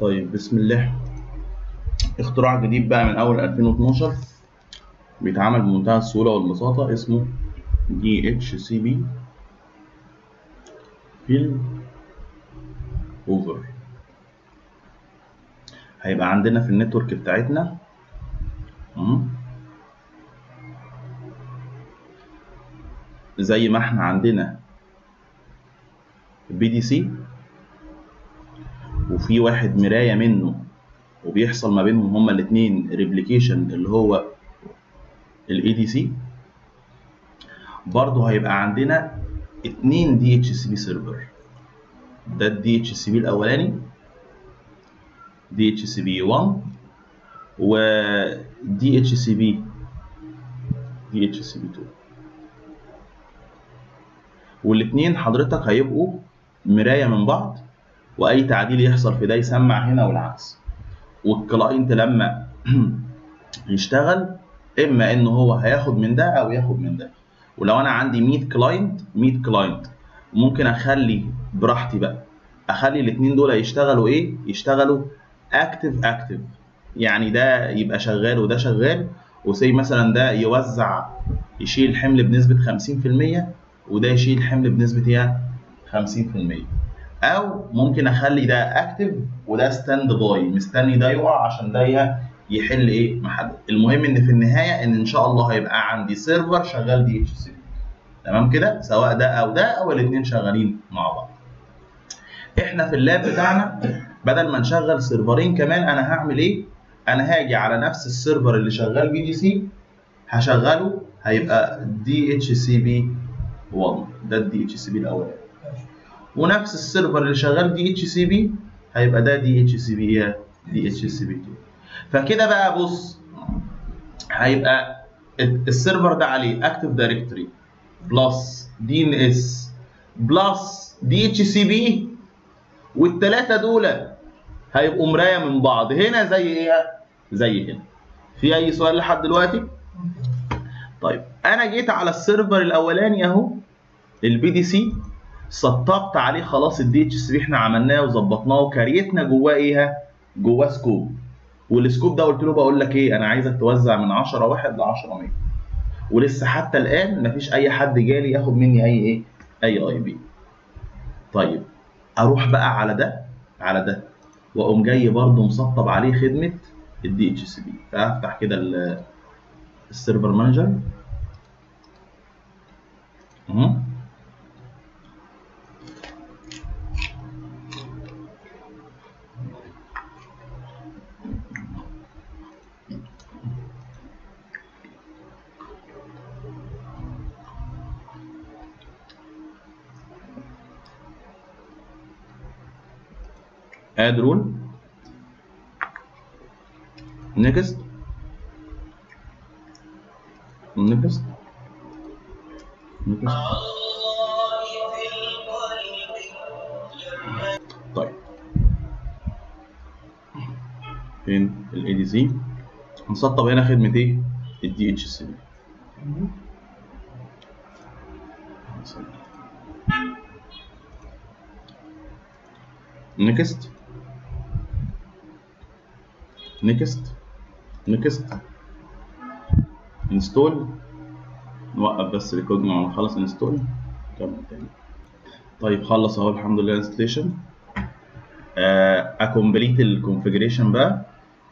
طيب بسم الله اختراع جديد بقى من اول 2012 بيتعمل بمنتهى السهولة والبساطة اسمه DHCP فيل اوفر هيبقى عندنا في النتورك بتاعتنا مم. زي ما احنا عندنا بي دي سي وفي واحد مراية منه وبيحصل ما بينهم هما الاتنين ريبليكيشن اللي هو الاي دي سي برضه هيبقى عندنا اتنين دي اتش سي بي سيرفر ده الدي اتش سي بي الاولاني دي اتش سي بي 1 و دي اتش سي بي دي اتش سي بي 2 والاتنين حضرتك هيبقوا مرايه من بعض واي تعديل يحصل في ده يسمع هنا والعكس والكلاينت لما يشتغل اما ان هو هياخد من ده او ياخد من ده ولو انا عندي 100 كلاينت 100 كلاينت ممكن اخلي براحتي بقى اخلي الاثنين دول يشتغلوا ايه يشتغلوا اكتف اكتف يعني ده يبقى شغال وده شغال وسي مثلا ده يوزع يشيل الحمل بنسبه 50% وده يشيل الحمل بنسبه ايه 50% او ممكن اخلي ده اكتف وده ستاند باي مستني ده يقع عشان ده يحل ايه محل المهم ان في النهايه ان ان شاء الله هيبقى عندي سيرفر شغال دي اتش سي تمام كده سواء ده او ده او الاثنين شغالين مع بعض احنا في اللاب بتاعنا بدل ما نشغل سيرفرين كمان انا هعمل ايه انا هاجي على نفس السيرفر اللي شغال بي دي سي هشغله هيبقى دي اتش سي بي 1 ده الدي اتش سي بي الاولاني ونفس السيرفر اللي شغال دي اتش سي بي هيبقى ده دي اتش سي بي دي اتش سي بي 2 فكده بقى بص هيبقى السيرفر ده عليه اكتف دايركتوري بلس دي ان اس بلس دي اتش سي بي والثلاثه دول هيبقوا مرايه من بعض هنا زي ايه زي هنا في اي سؤال لحد دلوقتي طيب انا جيت على السيرفر الاولاني اهو البي دي سي سطبت عليه خلاص الدي اتش سي بي احنا عملناه وظبطناه وكريتنا جواه ايه جواه سكوب والسكوب ده قلت له بقول لك ايه انا عايزك توزع من 10 واحد ل 10 100 ولسه حتى الان مفيش اي حد جالي ياخد مني اي ايه اي اي بي طيب اروح بقى على ده على ده واقوم جاي برده مسطب عليه خدمه الدي اتش سي بي فافتح كده السيرفر مانجر اهو add rule next next next طيب فين الاي دي سي هنسطب هنا خدمه ايه الدي اتش سي next نيكست نيكست انستول نوقف بس ريكورد لما نخلص انستول نكمل تاني طيب خلص اهو الحمد لله انستليشن اكمبليت الكونفجريشن بقى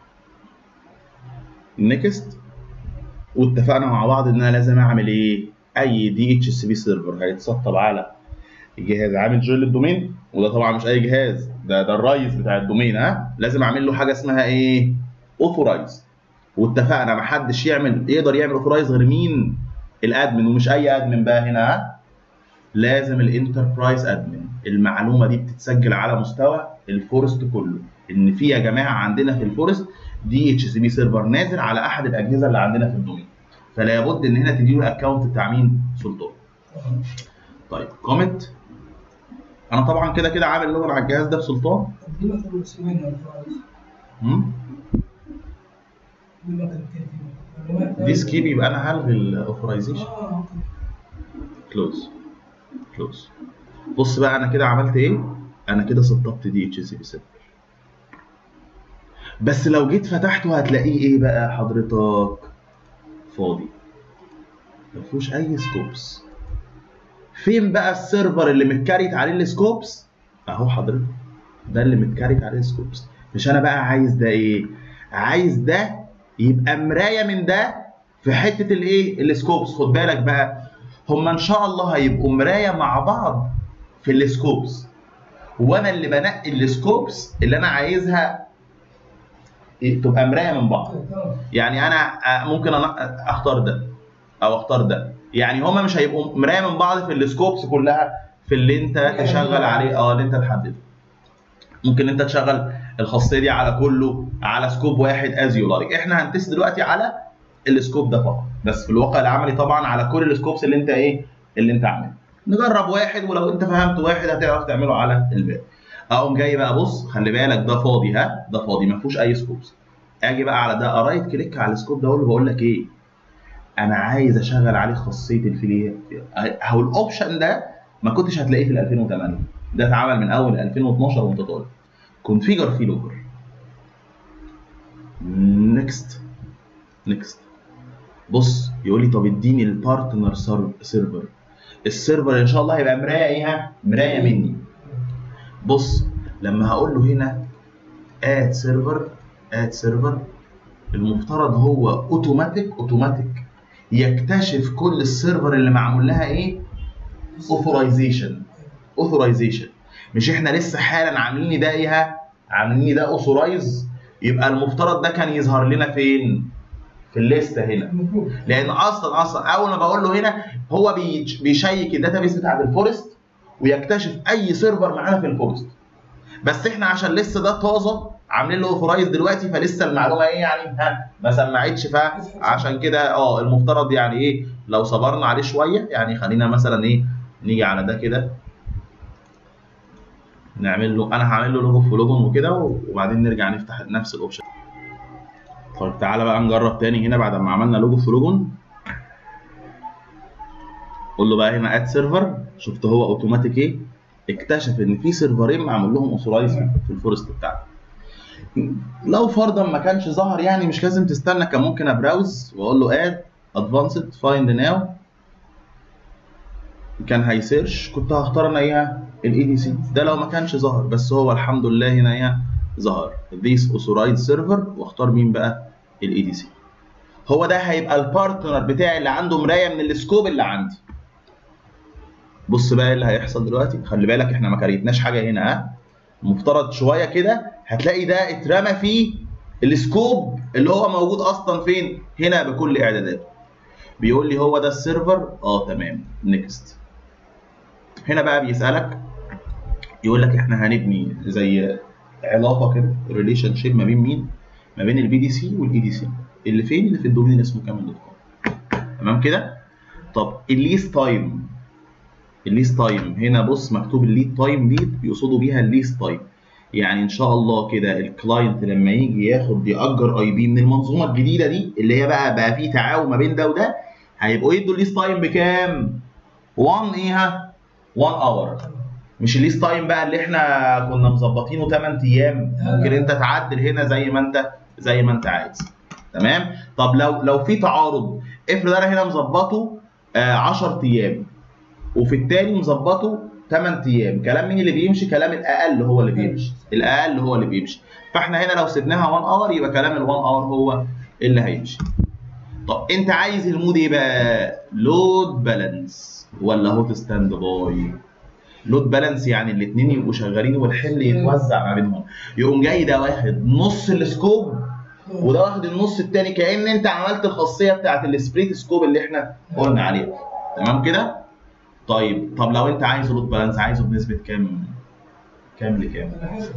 نيكست واتفقنا مع بعض ان انا لازم اعمل ايه اي دي اتش سي بي سيرفر هيتسطب على الجهاز عامل جوين للدومين وده طبعا مش اي جهاز ده ده الرئيس بتاع الدومين ها لازم اعمل له حاجه اسمها ايه اوثورايز واتفقنا ما حدش يعمل يقدر يعمل اوثورايز غير مين الادمن ومش اي ادمن بقى هنا ها لازم الانتربرايز ادمن المعلومه دي بتتسجل على مستوى الفورست كله ان في يا جماعه عندنا في الفورست دي اتش سي بي سيرفر نازل على احد الاجهزه اللي عندنا في الدومين فلا بد ان هنا تديله الاكونت بتاع مين سلطان طيب كومنت انا طبعا كده كده عامل لغه على الجهاز ده بسلطان دي مثلا اسمين الفرايز امم دي مثلا كيف دي سكيب يبقى انا هلغي الاوثرايزيشن اه كلوز كلوز بص بقى انا كده عملت ايه انا كده سطبت دي اتش سي بي سيرفر بس لو جيت فتحته هتلاقيه ايه بقى حضرتك فاضي ما فيهوش اي سكوبس فين بقى السيرفر اللي متكريت عليه السكوبس اهو حضرتك ده اللي متكريت عليه السكوبس مش انا بقى عايز ده ايه عايز ده يبقى مرايه من ده في حته الايه السكوبس خد بالك بقى هما ان شاء الله هيبقوا مرايه مع بعض في السكوبس وانا اللي بنقي السكوبس اللي انا عايزها إيه، تبقى مرايه من بعض تمام يعني انا آه، ممكن أنا اختار ده او اختار ده يعني هما مش هيبقوا مرايه من بعض في السكوبس كلها في اللي انت تشغل عليه اه اللي انت تحدده ممكن انت تشغل الخاصيه دي على كله على سكوب واحد از يو لايك احنا هنتست دلوقتي على السكوب ده فقط بس في الواقع العملي طبعا على كل السكوبس اللي انت ايه اللي انت عامله نجرب واحد ولو انت فهمت واحد هتعرف تعمله على الباقي اقوم جاي بقى بص خلي بالك ده فاضي ها ده فاضي ما فيهوش اي سكوبس اجي بقى على ده ارايت كليك على السكوب ده اقول له بقول لك ايه انا عايز اشغل عليه خاصيه الفيليه هو الاوبشن ده ما كنتش هتلاقيه في ال 2008 ده اتعمل من اول 2012 وانت طالع كونفيجر فيه لوجر نكست نكست بص يقول لي طب اديني البارتنر سيرفر السيرفر ان شاء الله هيبقى مرايه ايه ها؟ مرايه مني بص لما هقول له هنا اد سيرفر اد سيرفر المفترض هو اوتوماتيك اوتوماتيك يكتشف كل السيرفر اللي معمول لها ايه اوثورايزيشن اوثورايزيشن مش احنا لسه حالا عاملين ده ايه ها؟ عاملين ده اوثورايز يبقى المفترض ده كان يظهر لنا فين في الليسته هنا المفروض لان اصلا اصلا اول ما بقول له هنا هو بيش- بيشيك الداتابيس بتاعت الفورست ويكتشف اي سيرفر معانا في الفورست بس احنا عشان لسه ده طازه عاملين له اوثرايز دلوقتي فلسه المعلومه ايه يعني ها ما سمعتش فعشان كده اه المفترض يعني ايه لو صبرنا عليه شويه يعني خلينا مثلا ايه نيجي على ده كده نعمل له انا هعمل له لوجو في لوجون وكده وبعدين نرجع نفتح نفس الاوبشن طيب تعالى بقى نجرب تاني هنا بعد ما عملنا لوجو في لوجون قول له بقى هنا اد سيرفر شفت هو اوتوماتيك ايه اكتشف ان في سيرفرين معمول لهم اوثورايز في الفورست بتاعته لو فرضا ما كانش ظهر يعني مش لازم تستنى كان ممكن ابراوز واقول له اد ادفانسد فايند ناو كان هيسيرش كنت هختار انا ايه الاي دي سي ده لو ما كانش ظهر بس هو الحمد لله هنا ايه ظهر this authorized server واختار مين بقى الاي دي سي هو ده هيبقى البارتنر بتاعي اللي عنده مرايه من السكوب اللي عندي بص بقى إيه اللي هيحصل دلوقتي خلي بالك احنا ما كريتناش حاجه هنا ها المفترض شويه كده هتلاقي ده اترمى فيه السكوب اللي هو موجود اصلا فين هنا بكل اعداداته بيقول لي هو ده السيرفر اه تمام نيكست هنا بقى بيسالك يقول لك احنا هنبني زي علاقه كده ريليشن شيب ما بين مين ما بين البي دي سي والاي دي سي اللي فين اللي في الدومين اللي اسمه كامل دوت كوم تمام كده طب الليست تايم الليست تايم هنا بص مكتوب الليد تايم دي بيقصدوا بيها الليست تايم يعني ان شاء الله كده الكلاينت لما يجي ياخد ياجر اي بي من المنظومه الجديده دي اللي هي بقى بقى في تعاون ما بين ده وده هيبقوا يدوا الليست تايم بكام 1 ايه 1 اور مش الليست تايم بقى اللي احنا كنا مظبطينه 8 ايام ممكن انت تعدل هنا زي ما انت زي ما انت عايز تمام طب لو لو في تعارض افرض انا هنا مظبطه آه 10 ايام وفي التاني مظبطه 8 ايام كلام مين اللي بيمشي كلام الاقل هو اللي بيمشي الاقل هو اللي بيمشي فاحنا هنا لو سيبناها 1 اور يبقى كلام ال 1 اور هو اللي هيمشي طب انت عايز المود ايه بقى لود بالانس ولا هوت ستاند باي لود بالانس يعني الاثنين يبقوا شغالين والحمل يتوزع ما بينهم يقوم جاي ده واخد نص السكوب وده واخد النص التاني كأن انت عملت الخاصيه بتاعت السبريت سكوب اللي احنا قلنا عليها تمام كده طيب طب لو انت عايزه لود بالانس عايزه بنسبه كام كام لكام على حسب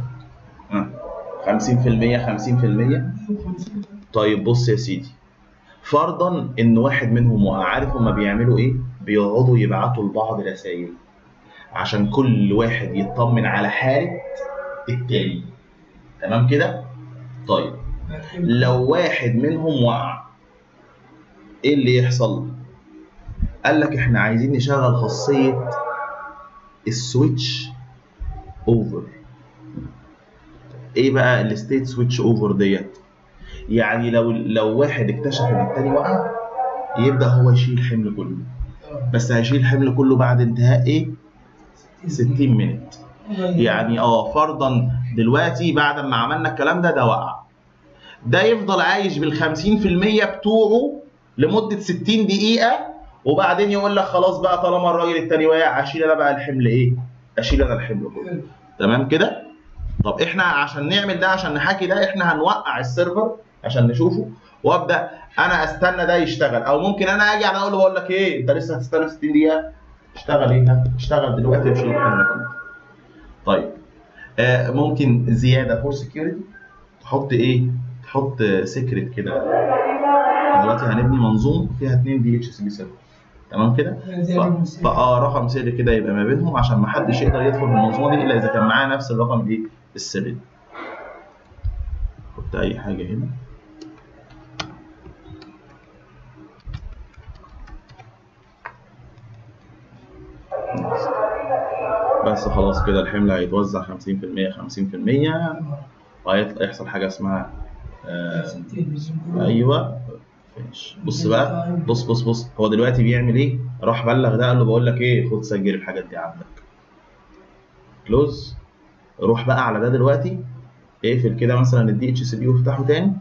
آه، 50% 50% طيب بص يا سيدي فرضا ان واحد منهم وقع عارف هما بيعملوا ايه بيقعدوا يبعتوا لبعض رسائل عشان كل واحد يطمن على حاله التاني تمام كده طيب لو واحد منهم وقع ايه اللي يحصل قال لك احنا عايزين نشغل خاصيه السويتش اوفر ايه بقى الستيت سويتش اوفر ديت يعني لو لو واحد اكتشف ان التاني وقع يبدا هو يشيل الحمل كله اه بس هيشيل الحمل كله بعد انتهاء ايه 60 مينت يعني اه فرضا دلوقتي بعد ما عملنا الكلام ده ده وقع ده يفضل عايش بال 50% بتوعه لمده 60 دقيقه وبعدين يقول لك خلاص بقى طالما الراجل التاني واقع اشيل انا بقى الحمل ايه؟ اشيل انا الحمل كله حلو. تمام كده؟ طب احنا عشان نعمل ده عشان نحكي ده احنا هنوقع السيرفر عشان نشوفه وابدا انا استنى ده يشتغل او ممكن انا اجي على اقول له بقول لك ايه انت لسه هتستنى 60 دقيقه اشتغل ايه؟ اشتغل دلوقتي وشيل الحمل كله طيب آه ممكن زياده فور سكيورتي تحط ايه؟ تحط سيكريت كده دلوقتي هنبني منظومه فيها 2 دي اتش سي بي سيرفر تمام كده؟ زي ف- الموسيقى. فاه رقم سري كده يبقى ما بينهم عشان ما حدش يقدر يدخل في المنظومه دي الا اذا كان معاه نفس الرقم الايه؟ السري. حط اي حاجه هنا. بس خلاص كده الحمل هيتوزع 50% 50% وهيحصل حاجه اسمها آه، ايوه فينش بص بقى بص بص بص هو دلوقتي بيعمل ايه؟ راح بلغ ده قال له بقول لك ايه خد سجل الحاجات دي عندك. كلوز روح بقى على ده دلوقتي اقفل كده مثلا الدي اتش سي بي وافتحه تاني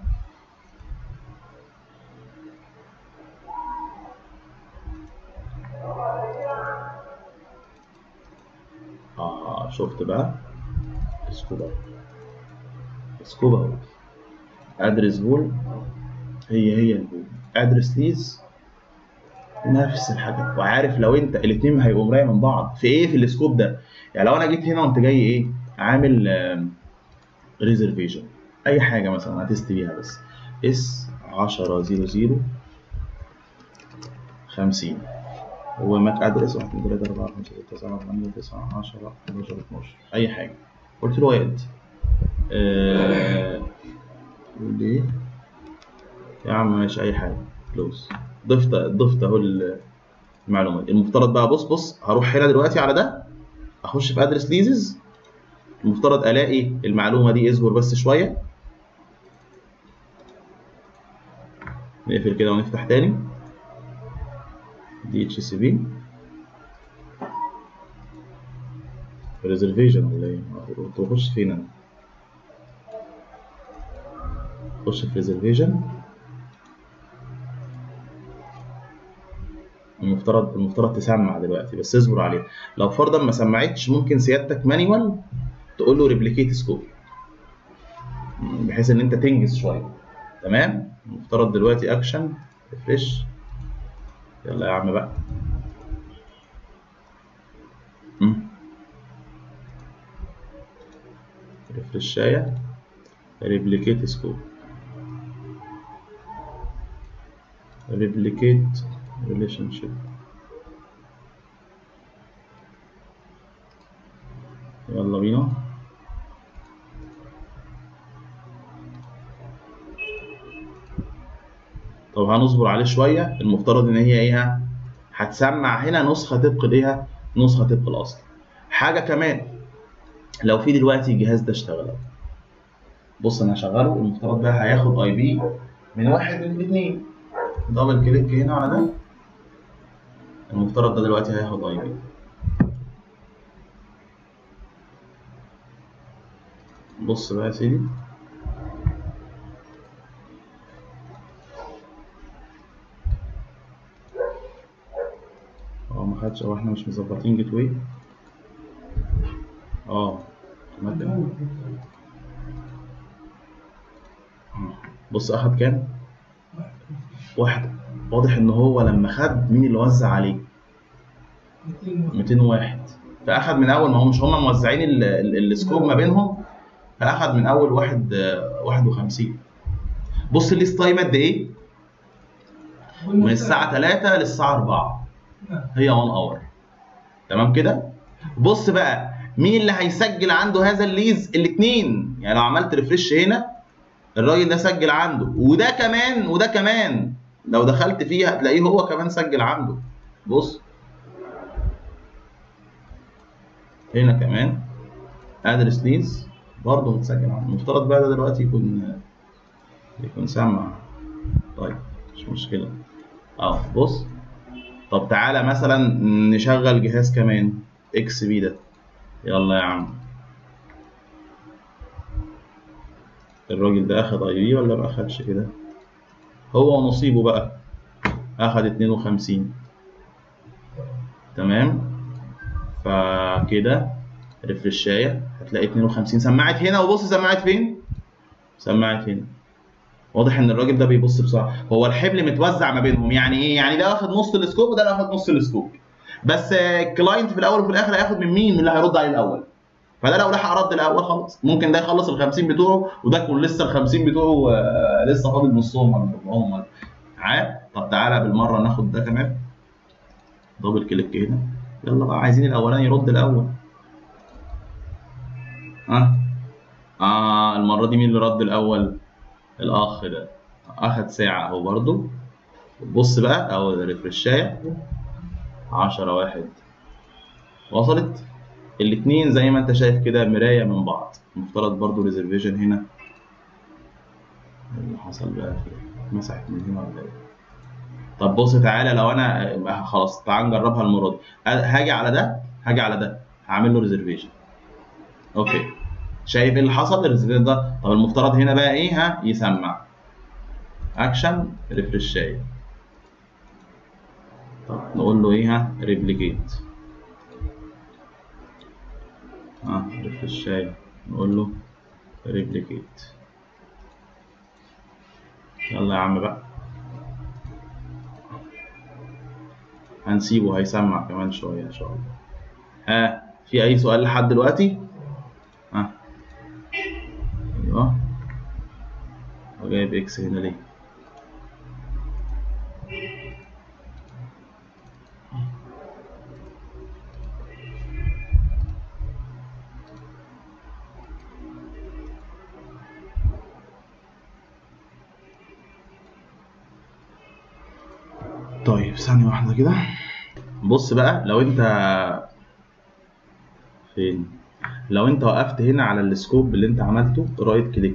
اه شفت بقى سكوب اوت سكوب اوت ادرس بول هي هي البول ادرس ليز نفس الحاجه وعارف لو انت الاثنين هيبقوا مرايه من بعض في ايه في السكوب ده يعني لو انا جيت هنا وانت جاي ايه عامل ريزرفيشن اي حاجه مثلا هتست بيها بس اس 10 0 0 50 هو ماك ادرس 1 2 3 4 5 6 7 8 9 10 11 12 اي حاجه قلت له واد آه يقول لي ايه يا عم ماشي اي حاجه كلوز ضفت ضفت اهو المعلومات المفترض بقى بص بص هروح هنا دلوقتي على ده اخش في ادرس ليزز المفترض الاقي المعلومه دي اصبر بس شويه نقفل كده ونفتح تاني دي اتش سي بي ريزرفيشن ولا ايه؟ كنت بخش فين انا؟ خش في ريزرفيشن المفترض المفترض تسمع دلوقتي بس اصبر عليه لو فرضا ما سمعتش ممكن سيادتك مانيوال تقول له ريبليكيت سكوب بحيث ان انت تنجز شويه تمام المفترض دلوقتي اكشن ريفريش يلا يا عم بقى ريفرشايه ريبليكيت سكوب ريبليكيت relationship يلا بينا طب هنصبر عليه شوية المفترض إن هي إيه هتسمع هنا نسخة طبق ليها نسخة طبق الأصل حاجة كمان لو في دلوقتي الجهاز ده اشتغل بص أنا هشغله المفترض بقى هياخد أي بي من واحد لاتنين دبل كليك هنا على ده المفترض ده دلوقتي هياخد اي بي بص بقى يا سيدي اه ما خدش او احنا مش مظبطين جيت واي اه تمام. بص اخد كام واحد واضح ان هو لما خد مين اللي وزع عليه 201 فاخد من اول ما هو مش هم موزعين ال- ال- السكوب ما بينهم فاخد من اول واحد آه، 51 بص الليست تايم قد ايه؟ من الساعه 3 للساعه 4 هي 1 اور تمام كده؟ بص بقى مين اللي هيسجل عنده هذا الليز الاثنين يعني لو عملت ريفرش هنا الراجل ده سجل عنده وده كمان وده كمان لو دخلت فيه هتلاقيه هو كمان سجل عنده بص هنا كمان ادرس ليز برضه متسجل عنده المفترض بقى ده دلوقتي يكون يكون سمع طيب مش مشكلة اه بص طب تعالى مثلا نشغل جهاز كمان اكس بي ده يلا يا عم الراجل ده اخد اي بي ولا ما اخدش كده هو ونصيبه بقى اخد 52 تمام فكده ريفرشاية هتلاقي 52 سمعت هنا وبص سمعت فين سمعت هنا واضح ان الراجل ده بيبص بسرعه هو الحبل متوزع ما بينهم يعني ايه يعني ده واخد نص السكوب وده اللي واخد نص السكوب بس الكلاينت في الاول وفي الاخر هياخد من مين من اللي هيرد عليه الاول فده لو لحق رد الاول خلاص ممكن ده يخلص ال 50 بتوعه وده يكون لسه ال 50 بتوعه آه، لسه فاضل نصهم ولا ربعهم ولا معايا طب تعالى بالمره ناخد ده كمان دبل كليك هنا يلا بقى عايزين الاولاني يرد الاول ها اه المره دي مين اللي رد الاول الاخ ده اخد ساعه اهو برضو بص بقى او ريفرشايه 10 واحد وصلت الاتنين زي ما انت شايف كده مرايه من بعض المفترض برضو ريزرفيشن هنا اللي حصل بقى فيه مسحت من هنا ولا ايه طب بص تعالى لو انا آه، خلاص تعال نجربها المره دي آه، هاجي على ده هاجي على ده هعمل له ريزرفيشن اوكي شايف ايه اللي حصل الريزرفيشن ده طب المفترض هنا بقى ايه ها يسمع اكشن ريفرشايه طب نقول له ايه ها ريبليكيت اه ريفرشايه نقول له ريبليكيت يلا يا عم بقى هنسيبه هيسمع كمان شوية إن شاء الله ها في أي سؤال لحد دلوقتي؟ ها أيوه هو جايب إكس هنا ليه؟ طيب ثانية واحدة كده بص بقى لو انت فين لو انت وقفت هنا على السكوب اللي انت عملته رايت كليك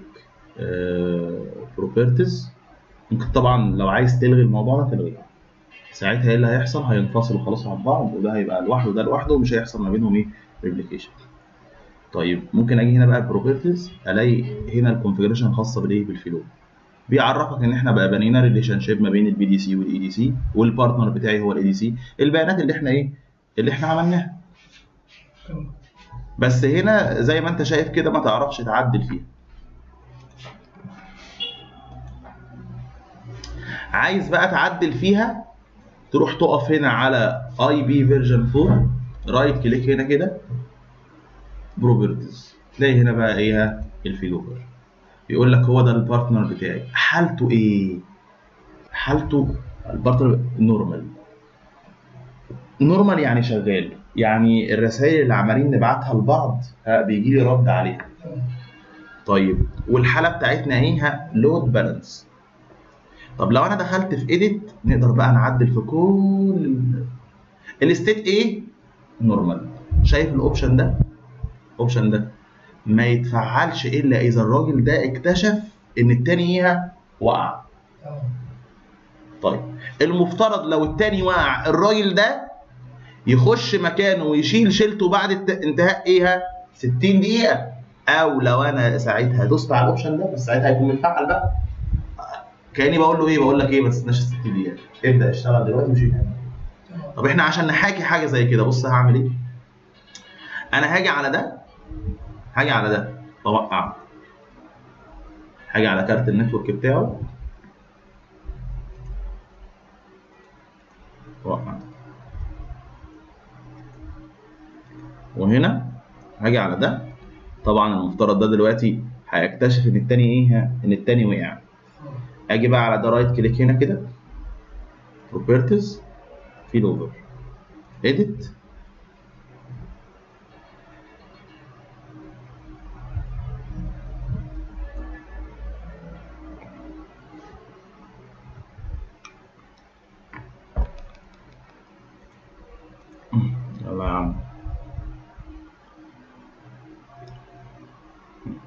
بروبرتيز ممكن طبعا لو عايز تلغي الموضوع ده تلغيه ساعتها ايه اللي هيحصل هينفصلوا خلاص عن بعض وده هيبقى لوحده وده لوحده ومش هيحصل ما بينهم ايه ريبليكيشن طيب ممكن اجي هنا بقى بروبرتيز الاقي هنا الكونفيجريشن خاصه بالايه بالفلو بيعرفك ان احنا بقى بنينا ريليشن شيب ما بين البي دي سي والاي دي سي والبارتنر بتاعي هو الاي دي سي البيانات اللي احنا ايه اللي احنا عملناها تمام بس هنا زي ما انت شايف كده ما تعرفش تعدل فيها عايز بقى تعدل فيها تروح تقف هنا على اي بي فيرجن 4 رايت كليك هنا كده بروبرتيز تلاقي هنا بقى ايه الفيلوفر يقول لك هو ده البارتنر بتاعي حالته ايه حالته البارتنر نورمال نورمال يعني شغال يعني الرسائل اللي عمالين نبعتها لبعض ها بيجي لي رد عليها تمام طيب والحاله بتاعتنا ايه لود بالانس طب لو انا دخلت في ايديت نقدر بقى نعدل في كل الستيت ايه نورمال شايف الاوبشن ده الاوبشن ده ما يتفعلش الا اذا الراجل ده اكتشف ان التاني ايه وقع تمام طيب المفترض لو التاني وقع الراجل ده يخش مكانه ويشيل شيلته بعد الت... انتهاء ايه 60 دقيقة او لو انا ساعتها دوست على الاوبشن ده بس ساعتها هيكون متفعل بقى كاني بقول له ايه بقول لك ايه ما تستناش 60 دقيقة ابدا اشتغل دلوقتي مش تمام طب احنا عشان نحاكي حاجة زي كده بص هعمل ايه انا هاجي على ده هاجي على ده اوقع هاجي على كارت النتورك بتاعه اوقع وهنا هاجي على ده طبعا المفترض ده دلوقتي هيكتشف ان التاني ايه ان التاني وقع اجي بقى على ده رايت كليك هنا كده بروبرتيز فيل اوفر اديت يلا يا عم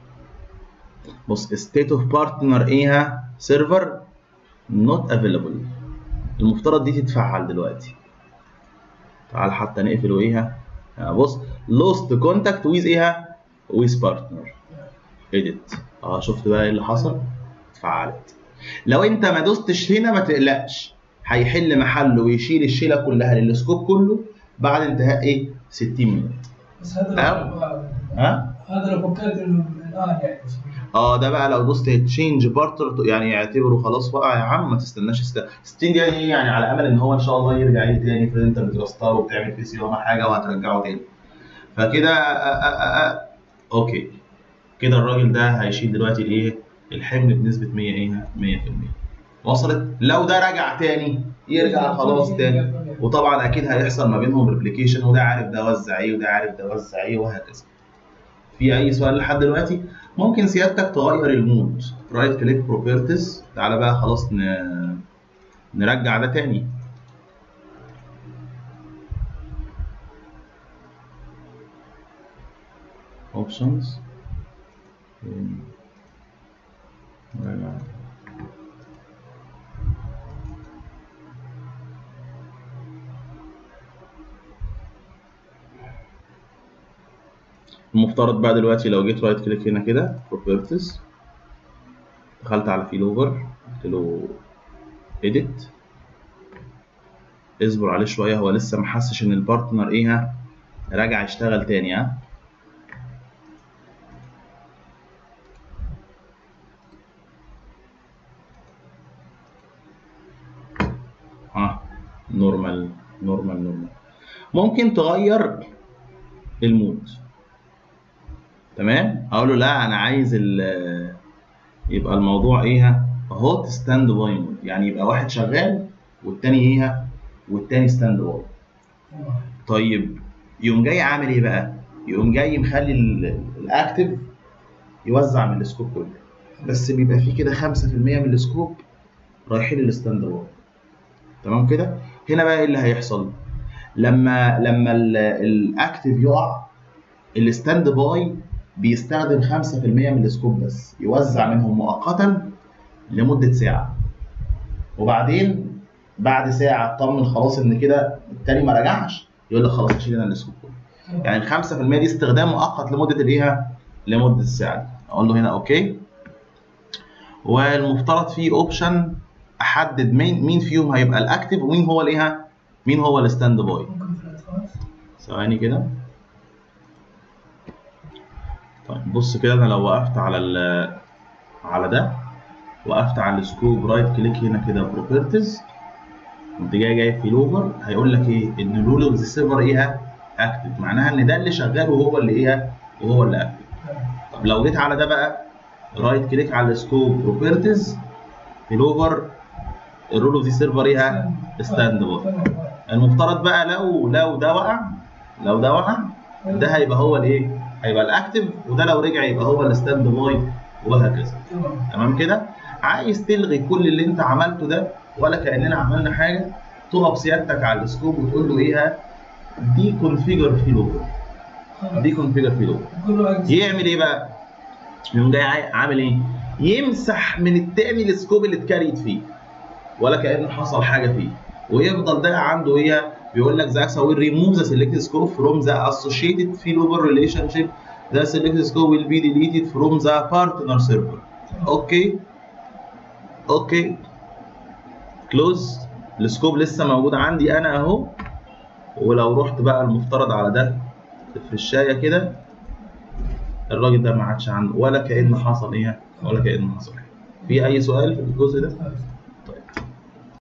بص state of partner ايه سيرفر not available المفترض دي تتفعل دلوقتي تعال حتى نقفل وايه بص lost contact with ايه with partner edit اه شفت بقى ايه اللي حصل اتفعلت لو انت ما دوستش هنا ما تقلقش هيحل محله ويشيل الشيله كلها للسكوب كله بعد انتهاء ايه 60 مينت بس هذا لو ها هذا لو فكرت انه الان يعني اه ده بقى لو دوست تشينج بارتر يعني يعتبره خلاص وقع يا عم ما تستناش است... 60 دقيقه دي يعني على امل ان هو ان شاء الله يرجع ايه تاني في انت بترستاره وبتعمل فيه صيانه حاجه وهترجعه تاني فكده آه آه آه اوكي كده الراجل ده هيشيل دلوقتي الايه الحمل بنسبه 100 ايه 100% وصلت لو ده رجع تاني يرجع خلاص تاني وطبعا اكيد هيحصل ما بينهم ريبليكيشن وده عارف ده وزع ايه وده عارف ده وزع ايه وهكذا في اي سؤال لحد دلوقتي ممكن سيادتك تغير المود رايت كليك بروبرتيز تعالى بقى خلاص ن... نرجع ده تاني اوبشنز المفترض بقى دلوقتي لو جيت رايت كليك هنا كده بروبرتيز دخلت على فيل اوفر قلت له edit اصبر عليه شويه هو لسه ما حسش ان البارتنر ايه ها راجع يشتغل تاني ها ها نورمال نورمال نورمال ممكن تغير المود تمام اقول له لا انا عايز يبقى الموضوع ايه هوت ستاند باي مود يعني يبقى واحد شغال والتاني ايه والتاني ستاند باي طيب يقوم جاي عامل ايه بقى يقوم جاي مخلي الاكتف يوزع من السكوب كله بس بيبقى فيه كده 5% من السكوب رايحين للستاند باي تمام كده هنا بقى ايه اللي هيحصل لما لما الاكتف يقع الستاند باي بيستخدم 5% من السكوب بس يوزع منهم مؤقتا لمدة ساعة وبعدين بعد ساعة اطمن خلاص ان كده التاني ما رجعش يقول لك خلاص اشيل انا السكوب كله يعني ال 5% دي استخدام مؤقت لمدة الايه؟ لمدة الساعة اقول له هنا اوكي والمفترض فيه اوبشن احدد مين مين فيهم هيبقى الاكتف ومين هو الايه؟ مين هو الستاند باي ثواني كده طيب بص كده انا لو وقفت على ال على ده وقفت على السكوب رايت كليك هنا كده بروبرتيز قمت جاي جاي في لوفر هيقول لك ايه ان رول اوف ذا سيرفر ايه اكتف معناها ان ده اللي شغال وهو اللي ايه وهو اللي اكتف طب لو جيت على ده بقى رايت كليك على السكوب بروبرتيز في لوفر الرول اوف ذا سيرفر ايه ستاند باي المفترض بقى لو لو ده وقع لو ده وقع ده هيبقى هو الايه هيبقى الاكتف وده لو رجع يبقى هو الستاند باي وهكذا تمام كده عايز تلغي كل اللي انت عملته ده ولا كاننا عملنا حاجه تقف سيادتك على السكوب وتقول له ايه دي كونفيجر في لوجو دي كونفيجر في لوجو يعمل ايه بقى يقوم جاي عامل ايه يمسح من التاني السكوب اللي اتكريت فيه ولا كانه حصل حاجه فيه ويفضل ده عنده ايه بيقول لك ذا will remove the selected scope from the associated failover relationship the selected scope will be deleted from the partner server اوكي اوكي كلوز السكوب لسه موجود عندي انا اهو ولو رحت بقى المفترض على ده في الشايه كده الراجل ده ما عادش عنده ولا كأن حصل ايه ولا كأن حصل في اي سؤال في الجزء ده